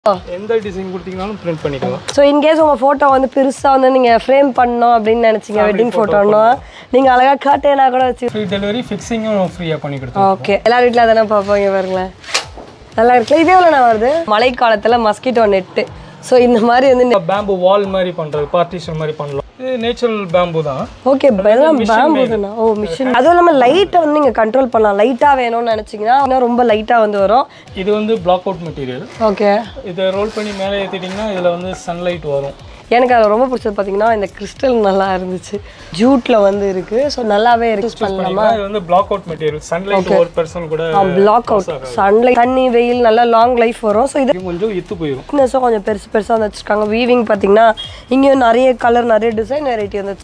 எந்த டிசைன் கொடுத்தீங்கனாலும் பிரிண்ட் பண்ணிக்கலாம் ஸோ இன்கேஸ் உங்கள் ஃபோட்டோ வந்து பெருசாக வந்து நீங்கள் ஃப்ரேம் பண்ணணும் அப்படின்னு நினச்சிங்க வெட்டிங் ஃபோட்டோன்னா நீங்கள் அழகாக கர்ட்டேனா கூட வச்சு ஃப்ரீ டெலிவரி ஃபிக்ஸிங்கும் ஃப்ரீயாக பண்ணி கொடுத்துருவோம் ஓகே எல்லார் வீட்டில் தானே பார்ப்போங்க பாருங்களேன் நல்லா இருக்குல்ல இதே எவ்வளோ வருது மழை காலத்தில் மஸ்கிட்டோ நெட்டு ஸோ இந்த மாதிரி வந்து பேம்பு வால் மாதிரி பண்ணுறது பார்ட்டிஷன் மாதிரி பண்ணலாம் இது நேச்சுரல் பேம்பு தான் ஓகே எல்லாம் பேம்பு தானா ஓ மிஷின் அதுவும் இல்லாமல் லைட்டை வந்து நீங்கள் கண்ட்ரோல் பண்ணலாம் லைட்டாக வேணும்னு நினச்சிங்கன்னா இன்னும் ரொம்ப லைட்டாக வந்து வரும் இது வந்து பிளாக் அவுட் மெட்டீரியல் ஓகே இதை ரோல் பண்ணி மேலே ஏற்றிட்டிங்கன்னா இதில் வந்து சன்லைட் வரும் எனக்கு அது ரொம்ப பிடிச்சது பார்த்தீங்கன்னா இந்த கிறிஸ்டல் நல்லா இருந்துச்சு ஜூட்டில் வந்து இருக்குது ஸோ நல்லாவே யூஸ் பண்ணலாமா இது வந்து பிளாக் அவுட் மெட்டீரியல் சன்லைட் ஒரு பர்சன் கூட பிளாக் அவுட் சன்லைட் தண்ணி வெயில் நல்லா லாங் லைஃப் வரும் ஸோ இது இது கொஞ்சம் இத்து போயிடும் திக்னஸும் கொஞ்சம் பெருசு பெருசாக வந்து வச்சுருக்காங்க வீவிங் பார்த்தீங்கன்னா இங்கேயும் நிறைய கலர் நிறைய டிசைன் வெரைட்டி வந்து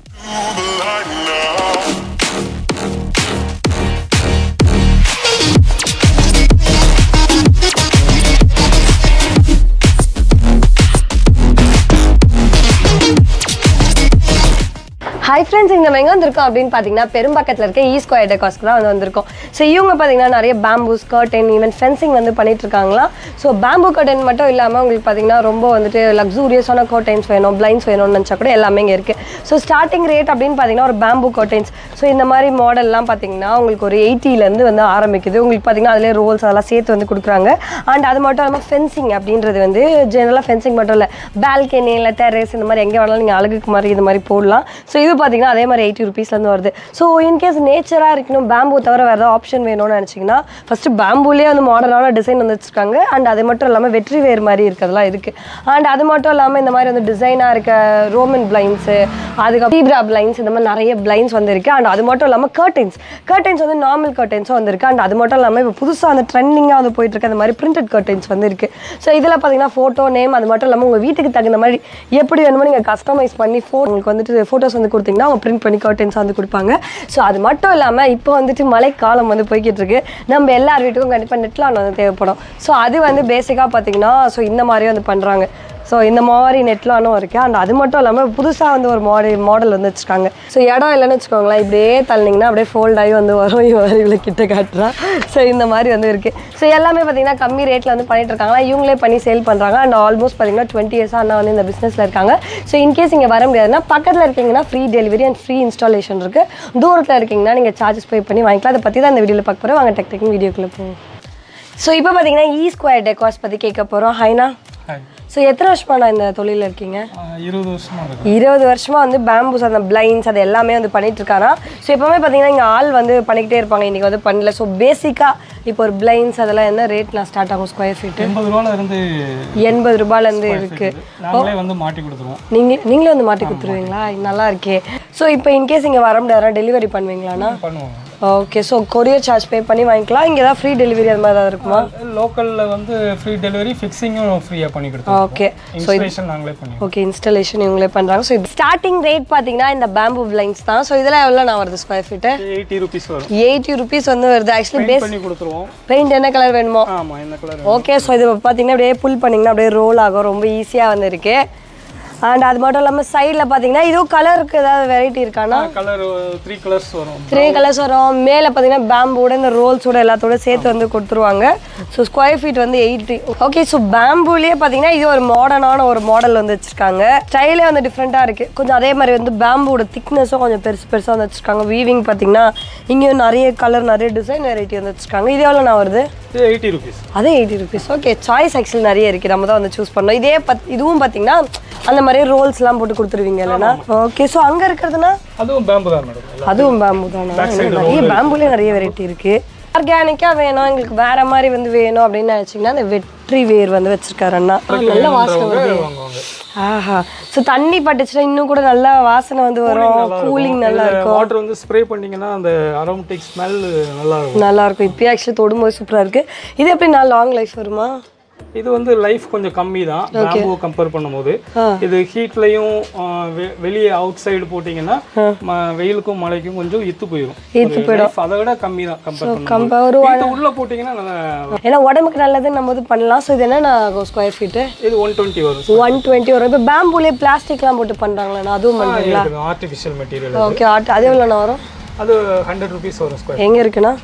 ஹாய் ஃப்ரெண்ட்ஸ் இங்கே நம்ம எங்கே வந்திருக்கோம் அப்படின்னு பார்த்தீங்கன்னா பெரும்பாக்கத்தில் இருக்க ஈ ஸ்கொயர் டெக்காஸ்க்கு தான் வந்து வந்திருக்கோம் ஸோ இவங்க பார்த்தீங்கன்னா நிறைய பேம்பூஸ் கர்டன் ஈவன் ஃபென்சிங் வந்து பண்ணிட்டு இருக்காங்களா ஸோ பேம்பு கர்டன் மட்டும் இல்லாமல் உங்களுக்கு பார்த்தீங்கன்னா ரொம்ப வந்துட்டு லக்ஸூரியஸான கர்டைன்ஸ் வேணும் பிளைன்ஸ் வேணும்னு நினச்சா கூட எல்லாமே இங்கே இருக்குது ஸோ ஸ்டார்டிங் ரேட் அப்படின்னு பார்த்தீங்கன்னா ஒரு பேம்பு கர்டைன்ஸ் ஸோ இந்த மாதிரி மாடல்லாம் பார்த்தீங்கன்னா உங்களுக்கு ஒரு எயிட்டிலேருந்து வந்து ஆரம்பிக்குது உங்களுக்கு பார்த்தீங்கன்னா அதிலே ரோல்ஸ் அதெல்லாம் சேர்த்து வந்து கொடுக்குறாங்க அண்ட் அது மட்டும் இல்லாமல் ஃபென்சிங் அப்படின்றது வந்து ஜெனரலாக ஃபென்சிங் மட்டும் இல்லை பால்கனி இல்லை டெரேஸ் இந்த மாதிரி எங்கே வேணாலும் நீங்கள் அழகுக்கு மாதிரி இது மாதிரி போடலாம் ஸோ இது பார்த்தீங்கன்னா அதே மாதிரி எயிட்டி ருபீஸ்லேருந்து வருது ஸோ இன்கேஸ் நேச்சராக இருக்கணும் பேம்பு தவிர வேறு ஏதாவது ஆப்ஷன் வேணும்னு நினச்சிங்கன்னா ஃபஸ்ட்டு பேம்புலேயே வந்து மாடர்னான டிசைன் வந்து வச்சுருக்காங்க அண்ட் அது மட்டும் இல்லாமல் வெற்றி வேர் மாதிரி இருக்கிறதுலாம் இருக்குது அண்ட் அது மட்டும் இல்லாமல் இந்த மாதிரி வந்து டிசைனாக இருக்க ரோமன் பிளைன்ஸு அதுக்கப்புறம் தீப்ரா பிளைன்ஸ் இந்த மாதிரி நிறைய பிளைன்ஸ் வந்து இருக்குது அண்ட் அது மட்டும் இல்லாமல் கர்டைன்ஸ் கர்டைன்ஸ் வந்து நார்மல் கர்டைன்ஸும் வந்திருக்கு அண்ட் அது மட்டும் இல்லாமல் இப்போ புதுசாக வந்து ட்ரெண்டிங்காக வந்து போயிட்டு இருக்க அந்த மாதிரி பிரிண்டட் கர்டைன்ஸ் வந்து இருக்குது ஸோ இதில் பார்த்தீங்கன்னா ஃபோட்டோ நேம் அது மட்டும் இல்லாமல் உங்கள் வீட்டுக்கு தகுந்த மாதிரி எப்படி வேணுமோ நீங்கள் கஸ்டமைஸ் பண்ணி ஃபோ உங்களுக்கு வந்துட்டு ஃபோட்டோஸ் வந்து கொடுத்தீங்கன்னா அவங்க பிரிண்ட் பண்ணி கர்டைன்ஸ் வந்து கொடுப்பாங்க ஸோ அது மட்டும் இல்லாமல் இப்போ வந்துட்டு மழைக்காலம் வந்து போய்கிட்டு இருக்கு நம்ம எல்லார் வீட்டுக்கும் கண்டிப்பாக நெட்லான் வந்து தேவைப்படும் ஸோ அது வந்து பேசிக்காக பார்த்தீங்கன்னா ஸோ இந்த மாதிரி வந்து பண்ணுறாங்க ஸோ இந்த மாதிரி நெட்லானும் இருக்குது அண்ட் அது மட்டும் இல்லாமல் புதுசாக வந்து ஒரு மாடல் மாடல் வந்து வச்சுருக்காங்க ஸோ இடம் இல்லைன்னு வச்சுக்கோங்களேன் இப்படியே தள்ளினீங்கன்னா அப்படியே ஃபோல்ட் ஆகி வந்து வரும் இவன் இவ்வளோ கிட்ட காட்டுறா ஸோ இந்த மாதிரி வந்து இருக்குது ஸோ எல்லாமே பார்த்தீங்கன்னா கம்மி ரேட்டில் வந்து பண்ணிட்டு இருக்காங்க இவங்களே பண்ணி சேல் பண்ணுறாங்க அண்ட் ஆல்மோஸ்ட் பார்த்தீங்கன்னா டுவெண்ட்டி இயர்ஸாக அண்ணா வந்து இந்த பிஸ்னஸில் இருக்காங்க ஸோ இன்கேஸ் இங்கே வர முடியாதுன்னா பக்கத்தில் இருக்கீங்கன்னா free delivery and free installation இருக்குது தூரத்தில் இருக்கீங்கன்னா நீங்கள் சார்ஜஸ் பே பண்ணி வாங்கிக்கலாம் அதை பற்றி தான் இந்த வீடியோவில் பார்க்க போகிறோம் வாங்க டெக் டெக் வீடியோக்குள்ளே போவோம் ஸோ இப்போ பார்த்தீங்கன்னா இ ஸ்கொயர் டெக்காஸ் பற்றி கேட்க போகிறோம் ஹைனா ஹாய் ஸோ எத்தனை வருஷமா நான் இந்த தொழிலில் இருக்கீங்க இருபது வருஷமா இருக்கு இருபது வருஷமா வந்து பேம்பூஸ் அந்த பிளைன்ஸ் அது எல்லாமே வந்து பண்ணிட்டு இருக்காரா ஸோ எப்பவுமே பார்த்தீங்கன்னா இங்கே ஆள் வந்து பண்ணிக்கிட்டே இருப்பாங்க இன்னைக்கு வந்து பண்ணல ஸோ பேசிக்காக இப்போ ஒரு பிளைன்ஸ் அதெல்லாம் என்ன ரேட்லாம் ஸ்டார்ட் ஆகும் ஸ்கொயர் ஃபீட்டு எண்பது ரூபால இருந்து எண்பது ரூபாயிலேருந்து இருக்கு நாங்களே வந்து மாட்டி கொடுத்துருவோம் நீங்க நீங்களே வந்து மாட்டி கொடுத்துருவீங்களா நல்லா இருக்கே ஸோ இப்போ இன்கேஸ் இங்கே வர முடியாதா டெலிவரி பண்ணுவீங்களாண்ணா பண்ணுவோம் okay so courier charge pay பண்ணி வாங்கிக்கலாம் இங்கே ஏதாவது ஃப்ரீ டெலிவரி அது மாதிரி ஏதாவது இருக்குமா லோக்கல்ல வந்து ஃப்ரீ டெலிவரி ஃபிக்ஸிங்கும் ஃப்ரீயாக பண்ணி கொடுத்துருவோம் ஓகே இன்ஸ்டலேஷன் நாங்களே பண்ணுவோம் ஓகே இன்ஸ்டாலேஷன் இவங்களே பண்ணுறாங்க ஸோ ஸ்டார்டிங் ரேட் பார்த்தீங்கன்னா இந்த பேம்பு பிளைன்ஸ் தான் ஸோ இதெல்லாம் எவ்வளோ நான் வருது ஸ்கொயர் ஃபீட்டு எயிட்டி ருபீஸ் வரும் எயிட்டி ருபீஸ் வந்து வருது ஆக்சுவலி பேஸ் பண்ணி கொடுத்துருவோம் பெயிண்ட் என்ன கலர் வேணுமோ ஆமா என்ன கலர் ஓகே ஸோ இது பார்த்தீங்கன்னா அப்படியே புல் பண்ணிங்கன்னா அப்படியே ரோல் ஆகும் ரொம்ப ஈஸியாக வந்து இருக்கு அண்ட் அது மட்டும் இல்லாமல் சைடில் பார்த்தீங்கன்னா இதுவும் கலருக்கு ஏதாவது வெரைட்டி இருக்கானா கலர் த்ரீ கலர்ஸ் வரும் த்ரீ கலர்ஸ் வரும் மேலே பார்த்தீங்கன்னா பேம்போட இந்த ரோல்ஸோட எல்லாத்தோட சேர்த்து வந்து கொடுத்துருவாங்க ஸோ ஸ்கொயர் ஃபீட் வந்து எயிட்டி ஓகே ஸோ பேம்பூலேயே பார்த்தீங்கன்னா இது ஒரு மாடர்னான ஒரு மாடல் வந்து வச்சிருக்காங்க ஸ்டைலே வந்து டிஃப்ரெண்ட்டாக இருக்குது கொஞ்சம் அதே மாதிரி வந்து பேம்போட திக்னஸும் கொஞ்சம் பெருசு பெருசாக வந்து வச்சிருக்காங்க வீவிங் பார்த்தீங்கன்னா இங்கேயும் நிறைய கலர் நிறைய டிசைன் வெரைட்டி வந்து வச்சிருக்காங்க இது எவ்வளோ நான் வருது இது எயிட்டி ருபீஸ் அதே eighty rupees okay choice actual நிறைய இருக்குது நம்ம தான் வந்து சூஸ் பண்ணோம் இதே பத் இதுவும் பார்த்தீங்கன்னா அந்த மாதிரி ரோல்ஸ்லாம் போட்டு கொடுத்துருவீங்க இல்லைனா ஓகே ஸோ அங்கே இருக்கிறதுனா அதுவும் பேம்பு தான் மேடம் அதுவும் பேம்பு தானா நிறைய பேம்புலேயே நிறைய வெரைட்டி இருக்கு ஆர்கானிக்காக வேணும் எங்களுக்கு வேற மாதிரி வந்து வேணும் அப்படின்னு நினச்சிங்கன்னா அந்த வெற்றி வேர் வந்து வச்சிருக்காரு அண்ணா ஆ, நல்ல வாசனை வருது வாங்குவாங்க ஆஹா ஸோ தண்ணி பட்டுச்சுன்னா இன்னும் கூட நல்லா வாசனை வந்து வரும் கூலிங் நல்லா இருக்கும் வாட்டர் வந்து ஸ்ப்ரே பண்ணீங்கன்னா அந்த அரோமேட்டிக் ஸ்மெல் நல்லா இருக்கும் நல்லா இருக்கும் இப்போயே ஆக்சுவலி தொடும்போது சூப்பராக இருக்கு இது எப்படி நான் லாங் லைஃப் வருமா இது வந்து லைஃப் கொஞ்சம் கம்மி தான் பேம்பு கம்பேர் பண்ணும்போது இது ஹீட்லயும் வெளியே அவுட் சைடு போட்டீங்கன்னா ம- வெயிலுக்கும் மழைக்கும் கொஞ்சம் இத்து போயிடும் இத்து Life அதை விட கம்மி தான் கம்பேர் பண்ணும்போது கம்ப ஒரு Heat உள்ள போட்டீங்கன்னா நல்லா ஏன்னா உடம்புக்கு நல்லதுன்னு நம்ம இது பண்ணலாம் ஸோ இது என்ன ஸ்கொயர் ஃபீட்டு இது ஒன் டுவெண்ட்டி வரும் ஒன் டுவெண்ட்டி வரும் இப்போ பேம்பூலே பிளாஸ்டிக்லாம் போட்டு பண்ணுறாங்களா அதுவும் பண்ணுறீங்களா ஆர்டிஃபிஷியல் மெட்டீரியல் ஓகே ஆட் அது எவ்வளோண்ணா வரும் அது ஹண்ட்ரட் ருபீஸ் வரும் ஸ்கொயர் எங்கே இருக்குண்ணா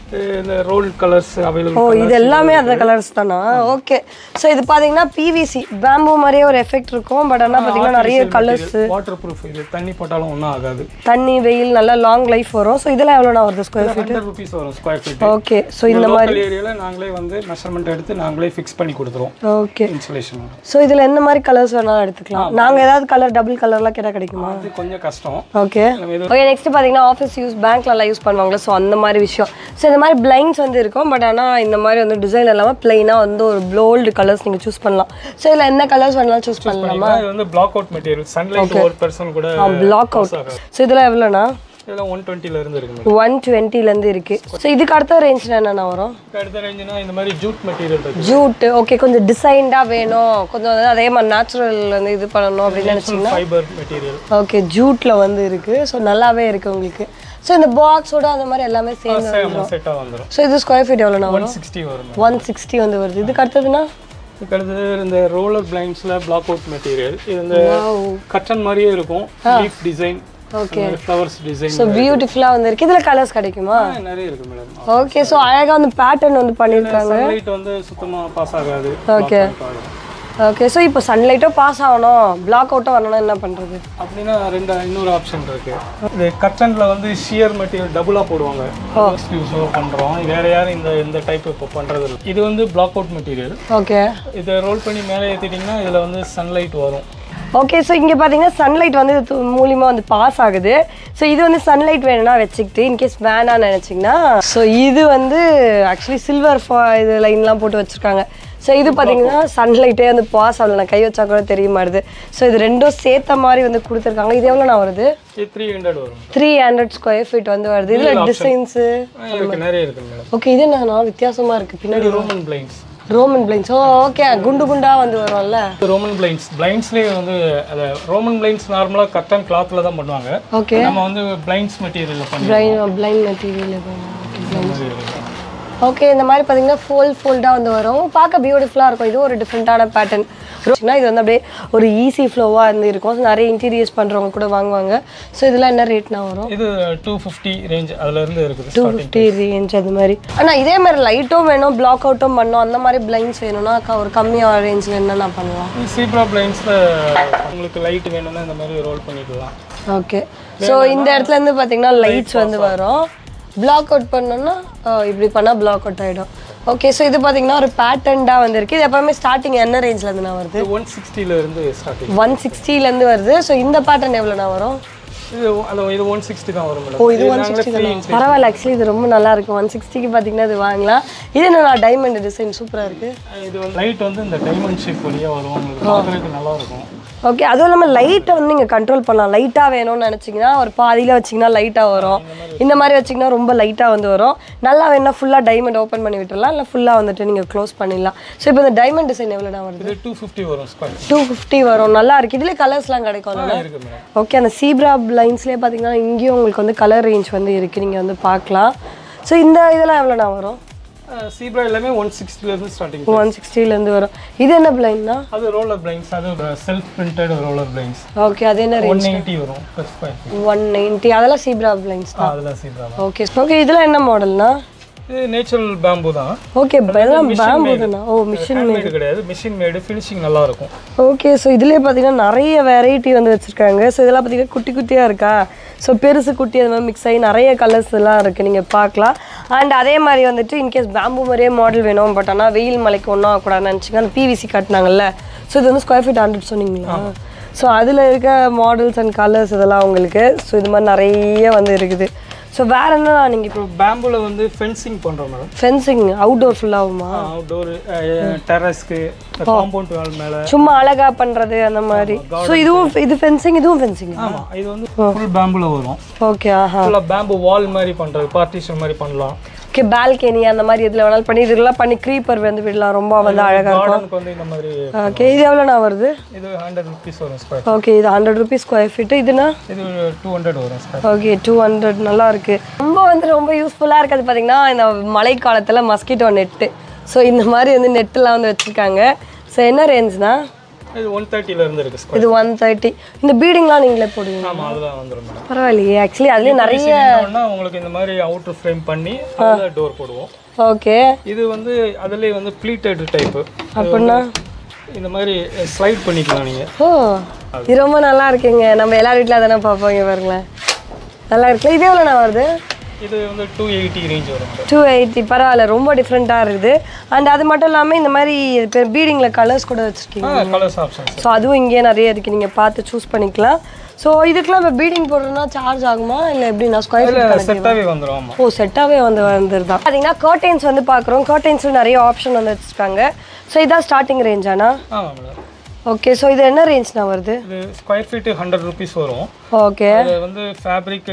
இந்த ரோல் கலர்ஸ் ஓ அவைலபிள் இது எல்லாமே அந்த கலர்ஸ் தானா ஓகே ஸோ இது பார்த்தீங்கன்னா பிவிசி பேம்பு மாதிரியே ஒரு எஃபெக்ட் இருக்கும் பட் ஆனால் பார்த்தீங்கன்னா நிறைய கலர்ஸ் வாட்டர் ப்ரூஃப் இது தண்ணி போட்டாலும் ஒன்றும் ஆகாது தண்ணி வெயில் நல்லா லாங் லைஃப் வரும் ஸோ இதெல்லாம் எவ்வளோண்ணா வருது ஸ்கொயர் ஃபீட் ஹண்ட்ரட் ருபீஸ் வரும் ஸ்கொயர் ஃபீட் ஓகே ஸோ இந்த லோக்கல் ஏரியாவில் நாங்களே வந்து மெஷர்மெண்ட் எடுத்து நாங்களே ஃபிக்ஸ் பண்ணி கொடுத்துருவோம் ஓகே இன்சுலேஷன் ஸோ இதில் எந்த மாதிரி கலர்ஸ் வேணாலும் எடுத்துக்கலாம் நாங்கள் ஏதாவது கலர் டபுள் கலர்லாம் கேட்டால் கிடைக்குமா அது கொஞ்சம் கஷ்டம் ஓகே நம்ம இது ஓகே நெக்ஸ்ட் பார்த்தீங்கன்னா ஆஃபீஸ் யூஸ் பேங்க்லலாம் யூஸ் பண்ணுவாங்களே ஸோ அந்த மாதிரி விஷயம் ஸோ இந்த மாதிரி பிளைண்ட்ஸ் வந்து இருக்கும் பட் ஆனால் இந்த மாதிரி வந்து டிசைன் இல்லாமல் பிளைனாக வந்து ஒரு ப்ளோல்டு கலர்ஸ் நீங்கள் சூஸ் பண்ணலாம் ஸோ இதில் என்ன கலர்ஸ் வேணாலும் சூஸ் பண்ணலாமா இது வந்து பிளாக் அவுட் மெட்டீரியல் சன்லைட் ஒரு பர்சன் கூட பிளாக் அவுட் ஸோ இதெல்லாம் எவ்வளோண்ணா இதெல்லாம் ஒன் டுவெண்ட்டில இருந்து இருக்கு மேடம் ஒன் டுவெண்ட்டிலேருந்து இருக்குது ஸோ இதுக்கு அடுத்த ரேஞ்சில் என்னென்ன வரும் அடுத்த ரேஞ்சுனா இந்த மாதிரி ஜூட் மெட்டீரியல் இருக்கு ஜூட் ஓகே கொஞ்சம் டிசைன்டாக வேணும் கொஞ்சம் வந்து அதே மாதிரி நேச்சுரல் வந்து இது பண்ணணும் அப்படின்னு நினச்சிங்கன்னா ஃபைபர் மெட்டீரியல் ஓகே ஜூட்டில் வந்து இருக்குது ஸோ நல்லாவே இருக்குது உங்களுக்கு ஸோ இந்த பாக்ஸோட அந்த மாதிரி எல்லாமே சேர்ந்து செட்டாக வந்துடும் ஸோ இது ஸ்கொயர் ஃபீட் எவ்வளோண்ணா வரும் ஒன் சிக்ஸ்டி வரும் ஒன் சிக்ஸ்டி வந்து வருது இதுக்கு அடுத்ததுன்னா இதுக்கு அடுத்தது இந்த ரோலர் பிளைண்ட்ஸில் பிளாக் அவுட் மெட்டீரியல் இது இந்த கட்டன் மாதிரியே இருக்கும் leaf design okay flowers design so பியூட்டிஃபுல்லாக வந்து இருக்கு இதில் கலர்ஸ் கிடைக்குமா நிறைய இருக்கு மேடம் ஓகே ஸோ அழகாக வந்து பேட்டர்ன் வந்து பண்ணியிருக்காங்க சன்லைட் வந்து சுத்தமா பாஸ் ஆகாது ஓகே ஓகே ஸோ இப்போ சன்லைட்டும் பாஸ் ஆகணும் பிளாக் அவுட்டும் வரணும்னா என்ன பண்ணுறது அப்படின்னா ரெண்டு இன்னொரு ஆப்ஷன் இருக்கு இது கட்டன்ல வந்து ஷியர் மெட்டீரியல் டபுளா போடுவாங்க யூஸ் பண்றோம் வேற யாரும் இந்த இந்த டைப் இப்போ பண்றது இல்லை இது வந்து பிளாக் அவுட் மெட்டீரியல் ஓகே இதை ரோல் பண்ணி மேலே ஏற்றிட்டிங்கன்னா இதில் வந்து சன்லைட் வரும் ஓகே ஸோ இங்கே பார்த்தீங்கன்னா சன்லைட் வந்து இது து- மூலியமா வந்து பாஸ் ஆகுது ஸோ இது வந்து சன்லைட் வேணும்னா வச்சுக்கிட்டு இன்கேஸ் வேணாம்னு நினச்சிங்கன்னா ஸோ இது வந்து ஆக்சுவலி சில்வர் இது லைன்லாம் போட்டு வச்சுருக்காங்க ஸோ இது பார்த்தீங்கன்னா சன்லைட்டே வந்து பாஸ் ஆகல நான் கை வச்சா கூட தெரிய மாட்டுது ஸோ இது ரெண்டும் சேர்த்த மாதிரி வந்து கொடுத்துருக்காங்க இது எவ்வளோ நான் வருது இது த்ரீ ஹண்ட்ரட் வரும் த்ரீ ஹண்ட்ரட் ஸ்கொயர் ஃபீட் வந்து வருது இதில் டிசைன்ஸு ஆ, இருக்கு நிறைய இருக்கு மேடம் ஓகே இது என்னன்னா வித்தியாசமா இருக்குது பின்னாடி roman blinds roman blinds oh okay குண்டு குண்டா வந்து வரும்ல ரோமன் பிளைண்ட்ஸ் பிளைண்ட்ஸ்லேயே வந்து அதை ரோமன் பிளைண்ட்ஸ் நார்மலாக கட்டன் கிளாத்தில் தான் பண்ணுவாங்க ஓகே நம்ம வந்து பிளைண்ட்ஸ் மெட்டீரியலில் பண்ணி பிளைன் பிளைன் மெட்டீரியல் ஓகே மாதிரி இருக்கு. ஓகே இந்த மாதிரி பார்த்தீங்கன்னா ஃபோல் ஃபோல்டாக வந்து வரும் பார்க்க பியூட்டிஃபுல்லாக இருக்கும் இது ஒரு டிஃப்ரெண்ட்டான பேட்டர்ன் இது வந்து அப்படியே ஒரு ஈஸி ஃப்ளோவாக இருந்து இருக்கும் So, நிறைய இன்டீரியர்ஸ் பண்ணுறவங்க கூட வாங்குவாங்க ஸோ இதெல்லாம் என்ன ரேட்னா வரும் இது டூ ஃபிஃப்டி ரேஞ்ச் அதுல இருந்து இருக்குது டூ ஃபிஃப்டி ரேஞ்ச் அது மாதிரி ஆனால் இதே மாதிரி லைட்டும் வேணும் பிளாக் அவுட்டும் பண்ணணும் அந்த மாதிரி பிளைன்ஸ் வேணும்னா க- ஒரு கம்மியாக ரேஞ்சில் என்னென்ன பண்ணலாம் சீப்ரா பிளைண்ட்ஸில் உங்களுக்கு லைட் வேணும்னா இந்த மாதிரி ரோல் பண்ணிக்கலாம் ஓகே ஸோ இந்த இடத்துல இருந்து பார்த்தீங்கன்னா லைட்ஸ் வந்து வரும் பிளாக் அவுட் பண்ணோம்னா அஹ், இப்படி பண்ணால் பிளாக் அவுட் ஆகிடும் ஓகே ஸோ இது பார்த்தீங்கன்னா ஒரு பேட்டர்ன்டாக வந்திருக்கு இது எப்பவுமே ஸ்டார்டிங் என்ன ரேஞ்சில் இருந்து நான் வருது ஒன் சிக்ஸ்டியில் இருந்து ஸ்டார்டிங் ஒன் சிக்ஸ்டிலேருந்து வருது ஸோ இந்த பேட்டர்ன் எவ்வளோண்ணா வரும் இது அது இது ஒன் சிக்ஸ்டி தான் வரும் ஓ மேடம் இது ஒன் சிக்ஸ்டி தானே பரவாயில்ல ஆக்சுவலி இது ரொம்ப நல்லா இருக்கும் ஒன் சிக்ஸ்டிக்கு பார்த்தீங்கன்னா இது வாங்கலாம் இது என்ன டைமண்ட் டிசைன் சூப்பராக இருக்குது இது வந்து லைட் வந்து இந்த டைமண்ட் ஷேப் வழியாக வரும் உங்களுக்கு பார்க்குறதுக்கு நல்லா இருக்கும் ஓகே அதுவும் இல்லாமல் லைட்டை வந்து நீங்கள் கண்ட்ரோல் பண்ணலாம் லைட்டாக வேணும்னு நினச்சிங்கன்னா ஒரு பாதியில் வச்சிங்கன்னா லைட்டாக வரும் இந்த மாதிரி வச்சிங்கன்னா ரொம்ப லைட்டாக வந்து வரும் நல்லா வேணா ஃபுல்லாக டைமண்ட் ஓப்பன் பண்ணி விட்டுறலாம் இல்லை ஃபுல்லாக வந்துட்டு நீங்கள் க்ளோஸ் பண்ணிடலாம் ஸோ இப்போ இந்த டைமண்ட் டிசைன் எவ்வளோண்ணா வருது இது டூ ஃபிஃப்டி வரும் ஸ்கொயர் டூ ஃபிஃப்டி வரும் நல்லா இருக்கு இதுலேயே கலர்ஸ்லாம் கிடைக்கும் இருக்கு மேடம் ஓகே அந்த சீப்ரா லைன்ஸ்லேயே பார்த்தீங்கன்னா இங்கேயும் உங்களுக்கு வந்து கலர் ரேஞ்ச் வந்து இருக்குது நீங்கள் வந்து பார்க்கலாம் ஸோ இந்த இதெல்லாம் எவ்வளோண்ணா வரும் சீப்ரா எல்லாமே ஒன் சிக்ஸ்டிலேருந்து ஸ்டார்டிங் ஒன் சிக்ஸ்டிலேருந்து வரும் இது என்ன பிளைன்னா அது ரோலர் பிளைண்ட்ஸ் அது self printed roller blinds okay அது என்ன ஒன் ரேஞ்ச் எயிட்டி வரும் per square feet. One ninety அதெல்லாம் சீப்ரா பிளைன்ஸ் ஆ அதெல்லாம் சீப்ரா தான் ஓகே ஓகே இதெல்லாம் என்ன மாடல்னா இது நேச்சுரல் பேம்பு தான் ஓகே இதெல்லாம் பேம்பு தானா ஓ மிஷின் ஹேண்ட்மேடு கிடையாது மிஷின் மேடு ஃபினிஷிங் நல்லா இருக்கும் ஓகே ஸோ இதுலேயே பார்த்தீங்கன்னா நிறைய வெரைட்டி வந்து வச்சுருக்காங்க ஸோ இதெல்லாம் பார்த்தீங்கன்னா குட்டி குட்டியாக இருக்கா ஸோ பெருசு குட்டி அது மாதிரி மிக்ஸ் ஆகி நிறைய கலர்ஸ் எல்லாம் இருக்குது நீங்கள் பார்க்கலாம் அண்ட் அதே மாதிரி வந்துட்டு இன்கேஸ் பேம்பு மாதிரியே மாடல் வேணும் பட் ஆனால் வெயில் மலைக்கு ஒன்றும் ஆகக்கூடாதுன்னு நினச்சிங்க அந்த பிவிசி காட்டினாங்கல்ல ஸோ இது வந்து ஸ்கொயர் ஃபீட் ஹண்ட்ரட் சொன்னீங்களா ஸோ அதில் இருக்க மாடல்ஸ் அண்ட் கலர்ஸ் இதெல்லாம் உங்களுக்கு ஸோ இது மாதிரி நிறைய வந்து இருக்குது ஸோ வேற என்ன நீங்கள் இப்போ இப்போ பேம்புல வந்து ஃபென்சிங் பண்ணுறோம் மேடம் ஃபென்சிங் அவுட்டோர் ஃபுல்லாகுமா அவுட்டோர் டெரஸ்க்கு காம்பவுண்ட் வால் மேலே சும்மா அழகா பண்றது அந்த மாதிரி ஸோ இதுவும் இது ஃபென்சிங் இதுவும் ஃபென்சிங் ஆமாம் இது வந்து ஃபுல் பேம்புல வரும் ஓகே ஆஹா ஃபுல்லாக பேம்பு வால் மாதிரி பண்ணுறது பார்ட்டிஷன் மாதிரி பண்ணலாம் ஓகே பால்கனி அந்த மாதிரி எதுல வேணாலும் பண்ணி இதெல்லாம் பண்ணி க்ரீப்பர் வந்து விடலாம் ரொம்ப வந்து அழகா இருக்கும் கார்டனுக்கு வந்து இந்த மாதிரி ஓகே இது எவ்வளோண்ணா வருது இது ஹண்ட்ரட் ருபீஸ் வரும் ஸ்கொயர் ஓகே இது ஹண்ட்ரட் ருபீஸ் ஸ்கொயர் ஃபீட்டு இதுனா இது டூ ஹண்ட்ரட் வரும் ஸ்கொயர் ஓகே டூ ஹண்ட்ரட் நல்லா இருக்கு ரொம்ப வந்து ரொம்ப யூஸ்ஃபுல்லாக இருக்கிறது பார்த்தீங்கன்னா இந்த மழை காலத்தில் மஸ்கிட்டோ நெட்டு ஸோ இந்த மாதிரி வந்து நெட்டுலாம் வந்து வச்சுருக்காங்க ஸோ என்ன ரேஞ்ச்னா இது ஒன் இருந்து இருக்கு ஸ்கொயர் இது ஒன் தேர்ட்டி இந்த பீடிங்லாம் நீங்களே போடுவீங்க ஆமா அதுதான் வந்துரும் மேடம் பரவாயில்லையே ஆக்சுவலி அதுலேயே நிறைய நிறைய உங்களுக்கு இந்த மாதிரி அவுட்டர் ஃப்ரேம் பண்ணி அதில் டோர் போடுவோம் ஓகே இது வந்து அதுலயே வந்து ப்ளீட்டட் டைப்பு அப்படின்னா இந்த மாதிரி ஸ்லைட் பண்ணிக்கலாம் நீங்க ஓ இது ரொம்ப நல்லா இருக்குங்க நம்ம எல்லா வீட்டில் தானே பார்ப்போம் இங்க பாருங்களேன் நல்லா இருக்குல்ல இது எவ்வளோண்ணா வருது இது வந்து டூ எயிட்டி ரேஞ்ச் வரும் மேடம் டூ எயிட்டி பரவாயில்ல ரொம்ப டிஃப்ரெண்ட்டாக இருக்குது அண்ட் அது மட்டும் இல்லாமல் இந்த மாதிரி பீடிங்கில் கலர்ஸ் கூட வச்சுருக்கீங்க ஆ கலர்ஸ் ஆப்ஷன்ஸ் ஸோ அதுவும் இங்கேயே நிறைய இருக்குது நீங்கள் பார்த்து சூஸ் பண்ணிக்கலாம் ஸோ இதுக்கெல்லாம் இப்போ பீடிங் போடுறதுனா சார்ஜ் ஆகுமா இல்லை எப்படின்னா ஸ்கொயர் ஃபீட் செட்டாகவே வந்துரும் ஆமா ஓ செட்டாகவே வந்து வந்துருதா பார்த்தீங்கன்னா கர்டைன்ஸ் வந்து பார்க்குறோம் கர்டைன்ஸில் நிறைய ஆப்ஷன் வந்து வச்சுருக்காங்க ஸோ இதான் ஸ்டார்டிங் ரேஞ்சானா ஆமா மேடம் ஓகே ஸோ இது என்ன ரேஞ்ச்னா வருது இது ஸ்கொயர் ஃபீட்டு ஹண்ட்ரட் ருபீஸ் வரும் ஓகே அது வந்து ஃபேப்ரிக்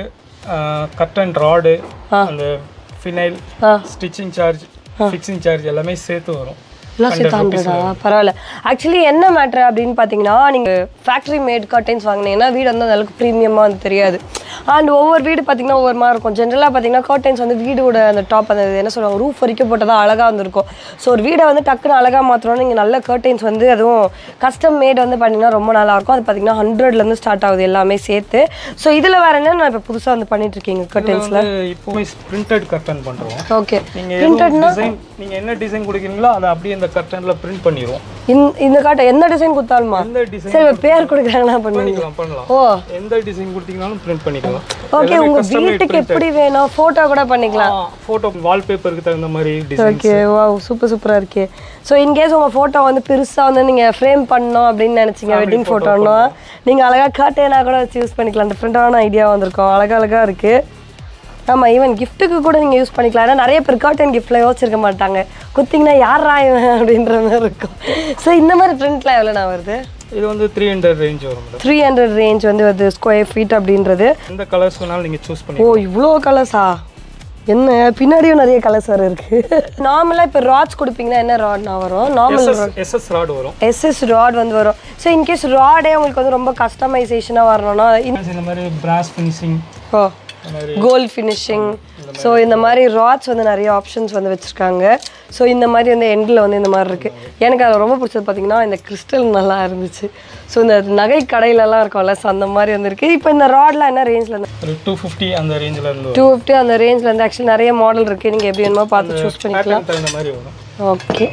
கட்டன் ராடு அந்த ஃபினைல் ஆ. ஸ்டிச்சிங் சார்ஜ் ஃபிக்ஸிங் சார்ஜ் எல்லாமே சேர்த்து வரும் எல்லாம் சேர்த்து ஹண்ட்ரடா பரவாயில்ல ஆக்சுவலி என்ன மேட்ரு அப்படின்னு பார்த்தீங்கன்னா நீங்கள் ஃபேக்ட்ரி மேட் கர்டைன்ஸ் வாங்கினீங்கன்னா வீடு வந்து அந்த அளவுக்கு ப்ரீமியமாக வந்து தெரியாது அண்ட் ஒவ்வொரு வீடு பார்த்தீங்கன்னா ஒவ்வொரு மாதிரி இருக்கும் ஜென்ரலாக பார்த்தீங்கன்னா கர்டைன்ஸ் வந்து வீடோட அந்த டாப் அந்த என்ன சொல்லுவாங்க ரூஃப் வரைக்கும் போட்டதா அழகாக வந்திருக்கும் ஸோ ஒரு வீடை வந்து டக்குன்னு அழகாக மாற்றணும்னா நீங்கள் நல்ல கர்டைன்ஸ் வந்து அதுவும் கஸ்டம் மேட் வந்து பார்த்தீங்கன்னா ரொம்ப நல்லா இருக்கும் அது பார்த்தீங்கன்னா ஹண்ட்ரட்லேருந்து ஸ்டார்ட் ஆகுது எல்லாமே சேர்த்து ஸோ இதில் வேற என்ன நான் இப்போ புதுசாக வந்து பண்ணிட்டு இருக்கீங்க கர்டைன்ஸில் வந்து இப்போவே பிரிண்டட் கர்டன் பண்றோம் ஓகே நீங்க என்ன டிசைன் நீங்க என்ன டிசைன் கொடுக்குறீங்களோ அதை அப்படியே இந்த கர்டன்ல பிரிண்ட் பண்ணிடுவோம் இந்த இந்த காட்டை எந்த டிசைன் கொடுத்தாலுமா எந்த டிசைன் சரி இப்போ பேர் கொடுக்குறாங்கன்னா பண்ணுவீங்க பண்ணிக்கலாம் பண்ணலாம் ஓ எந்த டிசைன் கொடுத்தீங்கனாலும் பிரிண்ட் பண்ணிக்கலாம் ஓகே உங்க வீட்டுக்கு எப்படி வேணும் போட்டோ கூட பண்ணிக்கலாம் போட்டோ வால்பேப்பருக்கு தகுந்த மாதிரி டிசைன் ஓகே வா சூப்பர் சூப்பரா இருக்கு ஸோ இன்கேஸ் உங்க போட்டோ வந்து பெருசா வந்து நீங்க ஃப்ரேம் பண்ணணும் அப்படின்னு நினைச்சீங்க வெட்டிங் போட்டோன்னா நீங்க அழகா கர்டேனா கூட வச்சு யூஸ் பண்ணிக்கலாம் டிஃப்ரெண்டான ஐடியா வந்திருக்கும் அழகா அழகா இருக்கு ஆமா ஈவன் கிஃப்ட்டுக்கு கூட நீங்க யூஸ் பண்ணிக்கலாம் ஏன்னா நிறைய பேர் கர்டன் கிஃப்ட்ல யோசிச்சிருக்க மாட்டாங்க குத்திங்கன்னா யாரா இவன் அப்படின்ற மாதிரி இருக்கும் ஸோ இந்த மாதிரி பிரிண்ட்லாம் எவ்வளோ நான் வருது இது வந்து த்ரீ ஹண்ட்ரட் ரேஞ்ச் வரும் மேடம் த்ரீ ஹண்ட்ரட் ரேஞ்ச் வந்து வருது ஸ்கொயர் ஃபீட் அப்படின்றது எந்த கலர்ஸ் வேணாலும் நீங்க சூஸ் பண்ணி ஓ இவ்வளோ கலர்ஸா என்ன பின்னாடியும் நிறைய கலர்ஸ் வேறு இருக்கு நார்மலாக இப்போ ராட்ஸ் கொடுப்பீங்கன்னா என்ன ராட்னா வரும் நார்மல் எஸ்எஸ் ராட் வரும் எஸ்எஸ் ராட் வந்து வரும் ஸோ இன்கேஸ் ராடே உங்களுக்கு வந்து ரொம்ப கஸ்டமைசேஷனாக வரணும்னா இந்த- இந்த மாதிரி பிராஸ் ஃபினிஷிங் ஓ இந்த மாதிரி கோல்ட் ஃபினிஷிங் ஸோ இந்த மாதிரி ராட்ஸ் வந்து நிறைய ஆப்ஷன்ஸ் வந்து வச்சுருக்காங்க ஸோ இந்த மாதிரி வந்து எண்டில் வந்து இந்த மாதிரி இருக்குது எனக்கு அதில் ரொம்ப பிடிச்சது பார்த்தீங்கன்னா இந்த கிறிஸ்டல் நல்லா இருந்துச்சு ஸோ இந்த நகை கடையிலலாம் இருக்கும்ல ஸோ அந்த மாதிரி வந்து இருக்குது இப்போ இந்த ராட்லாம் என்ன ரேஞ்சில் இருந்து ஒரு டூ ஃபிஃப்டி அந்த ரேஞ்சில் இருந்து டூ ஃபிஃப்டி அந்த ரேஞ்சில் இருந்து ஆக்சுவலி நிறைய மாடல் இருக்குது நீங்கள் எப்படி வேணுமோ பார்த்து சூஸ் பண்ணிக்கலாம் பேட்டர்ன் தகுந்த மாதிரி வரும் ஓகே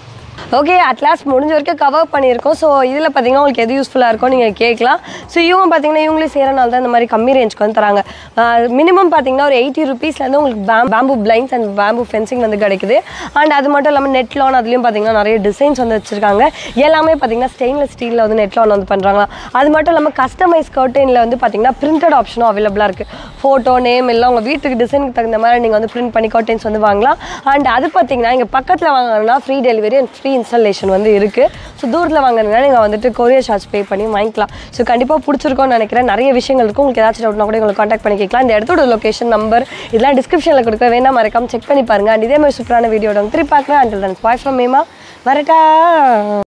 ஓகே அட்லாஸ்ட் முடிஞ்ச வரைக்கும் கவர் பண்ணியிருக்கோம் ஸோ இதில் பார்த்தீங்கன்னா உங்களுக்கு எது யூஸ்ஃபுல்லாக இருக்கும் நீங்கள் கேட்கலாம் ஸோ இவங்க பார்த்தீங்கன்னா இவங்களே செய்கிறனால தான் இந்த மாதிரி கம்மி ரேஞ்சுக்கு வந்து தராங்க மினிமம் பார்த்தீங்கன்னா ஒரு எயிட்டி ருபீஸ்லேருந்து உங்களுக்கு பேம் bamboo blinds and bamboo fencing வந்து கிடைக்குது அண்ட் அது மட்டும் இல்லாமல் நெட் லான் அதுலேயும் பார்த்தீங்கன்னா நிறைய டிசைன்ஸ் வந்து வச்சுருக்காங்க எல்லாமே பார்த்தீங்கன்னா ஸ்டெயின்லெஸ் ஸ்டீலில் வந்து நெட் லான் வந்து பண்ணுறாங்களா அது மட்டும் இல்லாமல் கஸ்டமைஸ் கர்டனில் வந்து பார்த்தீங்கன்னா பிரிண்டட் ஆப்ஷனும் அவைலபிளாக இருக்குது ஃபோட்டோ நேம் எல்லாம் உங்கள் வீட்டுக்கு டிசைனுக்கு தகுந்த மாதிரி நீங்கள் வந்து பிரிண்ட் பண்ணி கர்டன்ஸ் வந்து வாங்கலாம் அண்ட் அது பார்த்தீங்கன்னா இங்கே பக்கத்தில் வாங்கினா free delivery and free installation வந்து இருக்குது ஸோ தூரத்தில் வாங்கினா நீங்கள் வந்துட்டு கொரியர் சார்ஜ் பே பண்ணி வாங்கிக்கலாம் ஸோ கண்டிப்பாக பிடிச்சிருக்கோம்னு நினைக்கிறேன் நிறைய விஷயங்கள் இருக்கும் உங்களுக்கு ஏதாச்சும் டவுட்னா கூட உங்களுக்கு காண்டாக்ட் பண்ணி கேட்கலாம் இந்த இடத்தோட லொகேஷன் நம்பர் இதெல்லாம் டிஸ்கிரிப்ஷனில் கொடுக்க வேணா மறக்காம செக் பண்ணி பாருங்க அண்ட் இதே மாதிரி சூப்பரான வீடியோட திருப்பி பார்க்குறேன் அண்டில் தன் பாய் ஃப்ரம் மேமா வரட்டா